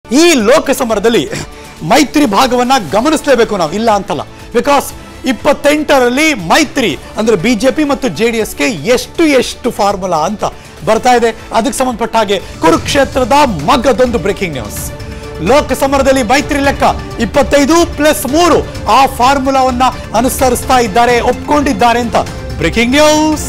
ಈ ಲೋಕಸಮರದಲ್ಲಿ ಮೈತ್ರಿ ಭಾಗವನ್ನ ಗಮನಿಸಲೇಬೇಕು ನಾವು ಇಲ್ಲ ಅಂತಲ್ಲ ಬಿಕಾಸ್ ಇಪ್ಪತ್ತೆಂಟರಲ್ಲಿ ಮೈತ್ರಿ ಅಂದ್ರೆ ಬಿಜೆಪಿ ಮತ್ತು ಜೆ ಡಿ ಎಸ್ಗೆ ಎಷ್ಟು ಎಷ್ಟು ಫಾರ್ಮುಲಾ ಅಂತ ಬರ್ತಾ ಇದೆ ಅದಕ್ಕೆ ಸಂಬಂಧಪಟ್ಟ ಹಾಗೆ ಕುರುಕ್ಷೇತ್ರದ ಮಗದೊಂದು ಬ್ರೇಕಿಂಗ್ ನ್ಯೂಸ್ ಲೋಕಸಮರದಲ್ಲಿ ಮೈತ್ರಿ ಲೆಕ್ಕ ಇಪ್ಪತ್ತೈದು ಪ್ಲಸ್ ಮೂರು ಆ ಫಾರ್ಮುಲಾವನ್ನ ಅನುಸರಿಸ್ತಾ ಇದ್ದಾರೆ ಒಪ್ಕೊಂಡಿದ್ದಾರೆ ಅಂತ ಬ್ರೇಕಿಂಗ್ ನ್ಯೂಸ್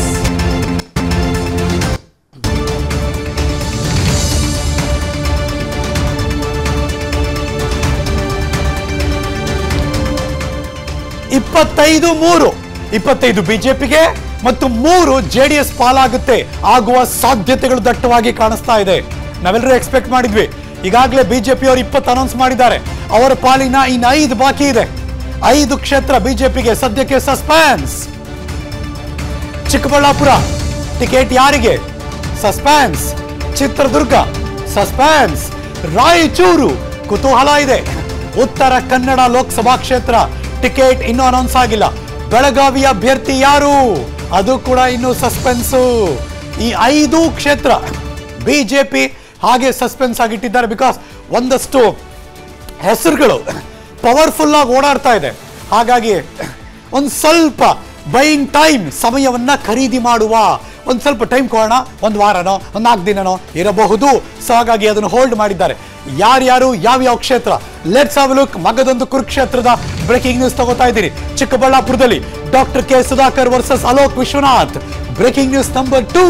ಇಪ್ಪತ್ತೈದು ಮೂರು ಇಪ್ಪತ್ತೈದು ಬಿಜೆಪಿಗೆ ಮತ್ತು ಮೂರು ಜೆ ಡಿ ಎಸ್ ಪಾಲಾಗುತ್ತೆ ಆಗುವ ಸಾಧ್ಯತೆಗಳು ದಟ್ಟವಾಗಿ ಕಾಣಿಸ್ತಾ ಇದೆ ನಾವೆಲ್ಲರೂ ಎಕ್ಸ್ಪೆಕ್ಟ್ ಮಾಡಿದ್ವಿ ಈಗಾಗಲೇ ಬಿಜೆಪಿ ಅವರು ಇಪ್ಪತ್ತು ಅನೌನ್ಸ್ ಮಾಡಿದ್ದಾರೆ ಅವರ ಪಾಲಿನ ಇನ್ನು ಐದು ಬಾಕಿ ಇದೆ ಐದು ಕ್ಷೇತ್ರ ಬಿಜೆಪಿಗೆ ಸದ್ಯಕ್ಕೆ ಸಸ್ಪೆನ್ಸ್ ಚಿಕ್ಕಬಳ್ಳಾಪುರ ಟಿಕೆಟ್ ಯಾರಿಗೆ ಸಸ್ಪೆನ್ಸ್ ಚಿತ್ರದುರ್ಗ ಸಸ್ಪೆನ್ಸ್ ರಾಯಚೂರು ಕುತೂಹಲ ಇದೆ ಉತ್ತರ ಕನ್ನಡ ಲೋಕಸಭಾ ಕ್ಷೇತ್ರ ಟಿಕೆಟ್ ಇನ್ನೂ ಅನೌನ್ಸ್ ಆಗಿಲ್ಲ ಬೆಳಗಾವಿ ಅಭ್ಯರ್ಥಿ ಯಾರು ಅದು ಕೂಡ ಇನ್ನು ಸಸ್ಪೆನ್ಸು ಈ ಐದು ಕ್ಷೇತ್ರ ಬಿಜೆಪಿ ಹಾಗೆ ಸಸ್ಪೆನ್ಸ್ ಆಗಿಟ್ಟಿದ್ದಾರೆ ಬಿಕಾಸ್ ಒಂದಷ್ಟು ಹೆಸರುಗಳು ಪವರ್ಫುಲ್ ಆಗಿ ಓಡಾಡ್ತಾ ಇದೆ ಹಾಗಾಗಿ ಒಂದು ಸ್ವಲ್ಪ ಬೈಯಿಂಗ್ ಟೈಮ್ ಸಮಯವನ್ನ ಖರೀದಿ ಮಾಡುವ ಒಂದು ಸ್ವಲ್ಪ ಟೈಮ್ ಕೊಡೋಣ ಒಂದು ವಾರನೋ ಒಂದು ನಾಲ್ಕು ದಿನನೋ ಇರಬಹುದು ಸೊ ಹಾಗಾಗಿ ಅದನ್ನು ಹೋಲ್ಡ್ ಮಾಡಿದ್ದಾರೆ ಯಾರ್ಯಾರು ಯಾವ್ಯಾವ ಕ್ಷೇತ್ರ ಲೆಟ್ಸ್ ಹಾವ್ ಲುಕ್ ಮಗದೊಂದು ಕುರುಕ್ಷೇತ್ರದ ಬ್ರೇಕಿಂಗ್ ನ್ಯೂಸ್ ತಗೋತಾ ಇದ್ದೀರಿ ಚಿಕ್ಕಬಳ್ಳಾಪುರದಲ್ಲಿ doctor K Sudhakar versus Alok Vishwanath breaking news number two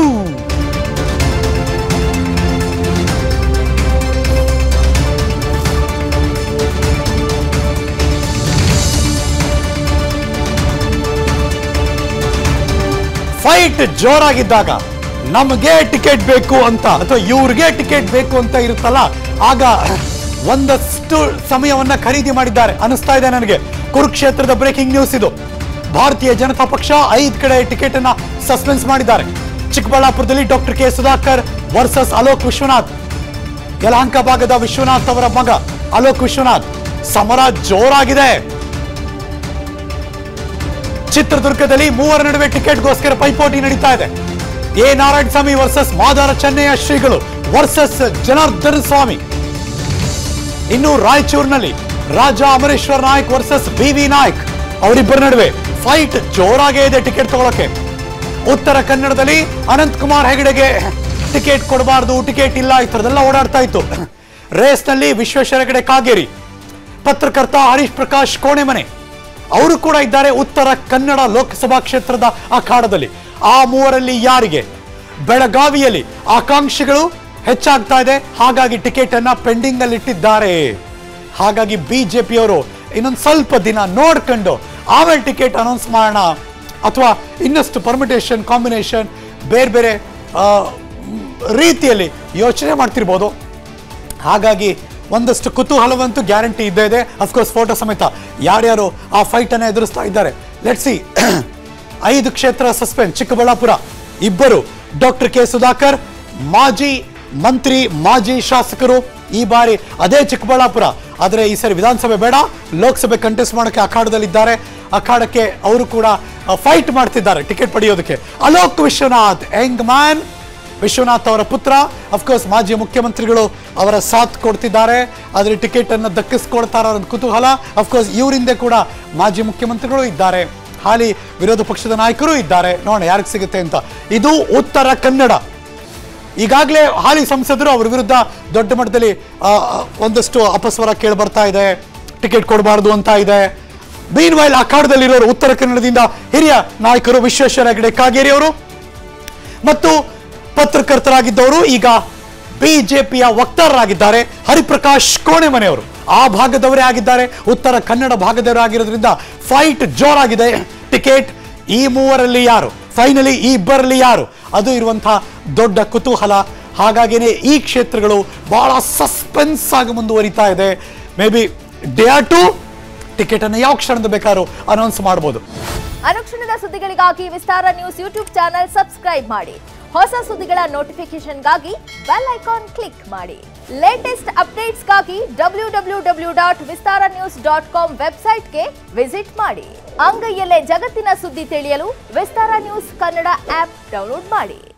fight ಜೋರಾಗಿದ್ದಾಗ ನಮಗೆ ಟಿಕೆಟ್ ಬೇಕು ಅಂತ ಅಥವಾ ಇವ್ರಿಗೆ ಟಿಕೆಟ್ ಬೇಕು ಅಂತ ಇರುತ್ತಲ್ಲ ಆಗ ಒಂದಷ್ಟು ಸಮಯವನ್ನ ಖರೀದಿ ಮಾಡಿದ್ದಾರೆ ಅನಿಸ್ತಾ ಇದೆ ನನಗೆ ಕುರುಕ್ಷೇತ್ರದ ಬ್ರೇಕಿಂಗ್ ನ್ಯೂಸ್ ಇದು ಭಾರತೀಯ ಜನತಾ ಪಕ್ಷ ಐದ್ ಕಡೆ ಟಿಕೆಟ್ ಅನ್ನ ಸಸ್ಪೆನ್ಸ್ ಮಾಡಿದ್ದಾರೆ ಚಿಕ್ಕಬಳ್ಳಾಪುರದಲ್ಲಿ doctor K Sudhakar versus Alok Vishwanath Yelahanka ಭಾಗದ ವಿಶ್ವನಾಥ್ ಅವರ ಮಗ ಅಲೋಕ್ ವಿಶ್ವನಾಥ್ ಸಮರ ಜೋರಾಗಿದೆ ಚಿತ್ರದುರ್ಗದಲ್ಲಿ ಮೂವರ ನಡುವೆ ಟಿಕೆಟ್ಗೋಸ್ಕರ ಪೈಪೋಟಿ ನಡೀತಾ ಇದೆ ಎ ನಾರಾಯಣ ಸ್ವಾಮಿ ವರ್ಸಸ್ ಮಾದಾರ ಚೆನ್ನಯ್ಯ ಶ್ರೀಗಳು ವರ್ಸಸ್ ಜನಾರ್ದನ ಸ್ವಾಮಿ ಇನ್ನು ರಾಯಚೂರಿನಲ್ಲಿ Raja Amareshwar Nayak versus B V Nayak ಅವರಿಬ್ಬರ ನಡುವೆ ಫೈಟ್ ಜೋರಾಗೇ ಇದೆ ಟಿಕೆಟ್ ತಗೊಳಕ್ಕೆ ಉತ್ತರ ಕನ್ನಡದಲ್ಲಿ ಅನಂತ್ ಕುಮಾರ್ ಹೆಗಡೆಗೆ ಟಿಕೆಟ್ ಕೊಡಬಾರ್ದು ಟಿಕೆಟ್ ಇಲ್ಲ ಈ ಥರದೆಲ್ಲ ಓಡಾಡ್ತಾ ಇತ್ತು ರೇಸ್ನಲ್ಲಿ ವಿಶ್ವೇಶ್ವರ ಹೆಗಡೆ ಕಾಗೇರಿ ಪತ್ರಕರ್ತ ಹರೀಶ್ ಪ್ರಕಾಶ್ ಕೋಣೆಮನೆ ಅವರು ಕೂಡ ಇದ್ದಾರೆ ಉತ್ತರ ಕನ್ನಡ ಲೋಕಸಭಾ ಕ್ಷೇತ್ರದ ಅಖಾಡದಲ್ಲಿ ಆ ಮೂವರಲ್ಲಿ ಯಾರಿಗೆ ಬೆಳಗಾವಿಯಲ್ಲಿ ಆಕಾಂಕ್ಷಿಗಳು ಹೆಚ್ಚಾಗ್ತಾ ಇದೆ ಹಾಗಾಗಿ ಟಿಕೆಟ್ ಅನ್ನ ಪೆಂಡಿಂಗ್ ಅಲ್ಲಿ ಇಟ್ಟಿದ್ದಾರೆ ಹಾಗಾಗಿ ಬಿಜೆಪಿಯವರು ಇನ್ನೊಂದು ಸ್ವಲ್ಪ ದಿನ ನೋಡ್ಕೊಂಡು ಆಮೇಲೆ ಟಿಕೆಟ್ ಅನೌನ್ಸ್ ಮಾಡೋಣ ಅಥವಾ ಇನ್ನಷ್ಟು ಪರ್ಮಿಟೇಷನ್ ಕಾಂಬಿನೇಷನ್ ಬೇರೆ ಬೇರೆ ಆ, ಮ್, ರೀತಿಯಲ್ಲಿ ಯೋಚನೆ ಮಾಡ್ತಿರ್ಬೋದು ಹಾಗಾಗಿ ಒಂದಷ್ಟು ಕುತೂಹಲವಂತೂ ಗ್ಯಾರಂಟಿ ಇದ್ದೇ ಇದೆ ಅಫ್ಕೋರ್ಸ್ ಫೋಟೋ ಸಮೇತ ಯಾರ್ಯಾರು ಆ ಫೈಟ್ ಅನ್ನ ಎದುರಿಸ್ತಾ ಇದ್ದಾರೆ ಲೆಟ್ಸಿ ಐದು ಕ್ಷೇತ್ರ ಸಸ್ಪೆಂಡ್ ಚಿಕ್ಕಬಳ್ಳಾಪುರ ಇಬ್ಬರು ಡಾಕ್ಟರ್ ಕೆ ಸುಧಾಕರ್ ಮಾಜಿ ಮಂತ್ರಿ ಮಾಜಿ ಶಾಸಕರು ಈ ಬಾರಿ ಅದೇ ಚಿಕ್ಕಬಳ್ಳಾಪುರ ಆದರೆ ಈ ಸರಿ ವಿಧಾನಸಭೆ ಬೇಡ ಲೋಕಸಭೆ ಕಂಟೆಸ್ಟ್ ಮಾಡೋಕ್ಕೆ ಅಖಾಡದಲ್ಲಿದ್ದಾರೆ ಅಖಾಡಕ್ಕೆ ಅವರು ಕೂಡ ಫೈಟ್ ಮಾಡ್ತಿದ್ದಾರೆ ಟಿಕೆಟ್ ಪಡೆಯೋದಕ್ಕೆ ಅಲೋಕ್ ವಿಶ್ವನಾಥ್ ಯಂಗ್ ಮ್ಯಾನ್ ವಿಶ್ವನಾಥ್ ಅವರ ಪುತ್ರ ಅಫ್ಕೋರ್ಸ್ ಮಾಜಿ ಮುಖ್ಯಮಂತ್ರಿಗಳು ಅವರ ಸಾಥ್ ಕೊಡ್ತಿದ್ದಾರೆ ಆದರೆ ಟಿಕೆಟ್ ಅನ್ನು ದಕ್ಕಿಸ್ಕೊಡ್ತಾರ ಅನ್ನೋದು ಕುತೂಹಲ ಅಫ್ಕೋರ್ಸ್ ಇವರಿಂದ ಕೂಡ ಮಾಜಿ ಮುಖ್ಯಮಂತ್ರಿಗಳು ಇದ್ದಾರೆ ಹಾಲಿ ವಿರೋಧ ಪಕ್ಷದ ನಾಯಕರು ಇದ್ದಾರೆ ನೋಡೋಣ ಯಾರಿಗೆ ಸಿಗುತ್ತೆ ಅಂತ ಇದು ಉತ್ತರ ಕನ್ನಡ ಈಗಾಗಲೇ ಹಾಲಿ ಸಂಸದರು ಅವರ ವಿರುದ್ಧ ದೊಡ್ಡ ಮಟ್ಟದಲ್ಲಿ ಆ, ಆ, ಒಂದಷ್ಟು ಅಪಸ್ವರ ಕೇಳಿ ಬರ್ತಾ ಇದೆ ಟಿಕೆಟ್ ಕೊಡಬಾರ್ದು ಅಂತ ಇದೆ ಮೀನ್ ವೈಲ್ ಅಖಾಡದಲ್ಲಿರೋರು ಉತ್ತರ ಕನ್ನಡದಿಂದ ಹಿರಿಯ ನಾಯಕರು ವಿಶ್ವೇಶ್ವರ ಹೆಗಡೆ ಕಾಗೇರಿ ಅವರು ಮತ್ತು ಪತ್ರಕರ್ತರಾಗಿದ್ದವರು ಈಗ ಬಿಜೆಪಿಯ ವಕ್ತಾರರಾಗಿದ್ದಾರೆ ಹರಿಪ್ರಕಾಶ್ ಕೋಣೆಮನೆಯವರು ಆ ಭಾಗದವರೇ ಆಗಿದ್ದಾರೆ ಉತ್ತರ ಕನ್ನಡ ಭಾಗದವರೇ ಆಗಿರೋದ್ರಿಂದ ಫೈಟ್ ಜೋರಾಗಿದೆ ಟಿಕೆಟ್ ಈ ಮೂವರಲ್ಲಿ ಯಾರು ಫೈನಲಿ ಈ ಇಬ್ಬರಲ್ಲಿ ಯಾರು ಅದು ಇರುವಂತಹ ದೊಡ್ಡ ಕುತೂಹಲ ಹಾಗಾಗಿನೇ ಈ ಕ್ಷೇತ್ರಗಳು ಬಹಳ ಸಸ್ಪೆನ್ಸ್ ಆಗಿ ಮುಂದುವರಿತಾ ಇದೆ maybe day two ticket ಅನ್ನು ಯಾವ ಕ್ಷಣದ ಬೇಕಾದ್ರೂ ಅನೌನ್ಸ್ ಮಾಡ್ಬೋದು ಅನುಕ್ಷಣದ ಸುದ್ದಿಗಳಿಗಾಗಿ Vistara news YouTube channel subscribe ಮಾಡಿ ಹೊಸ ಸುದ್ದಿಗಳ ನೋಟಿಫಿಕೇಶನ್ಗಾಗಿ ಬೆಲ್ ಐಕಾನ್ ಕ್ಲಿಕ್ ಮಾಡಿ ಲೇಟೆಸ್ಟ್ ಅಪ್ಡೇಟ್ಸ್ಗಾಗಿ W W W dot Vistara news dot com ವೆಬ್ಸೈಟ್ಗೆ ವಿಸಿಟ್ ಮಾಡಿ ಅಂಗೈಯಲ್ಲೇ ಜಗತ್ತಿನ ಸುದ್ದಿ ತಿಳಿಯಲು Vistara news Kannada app download ಮಾಡಿ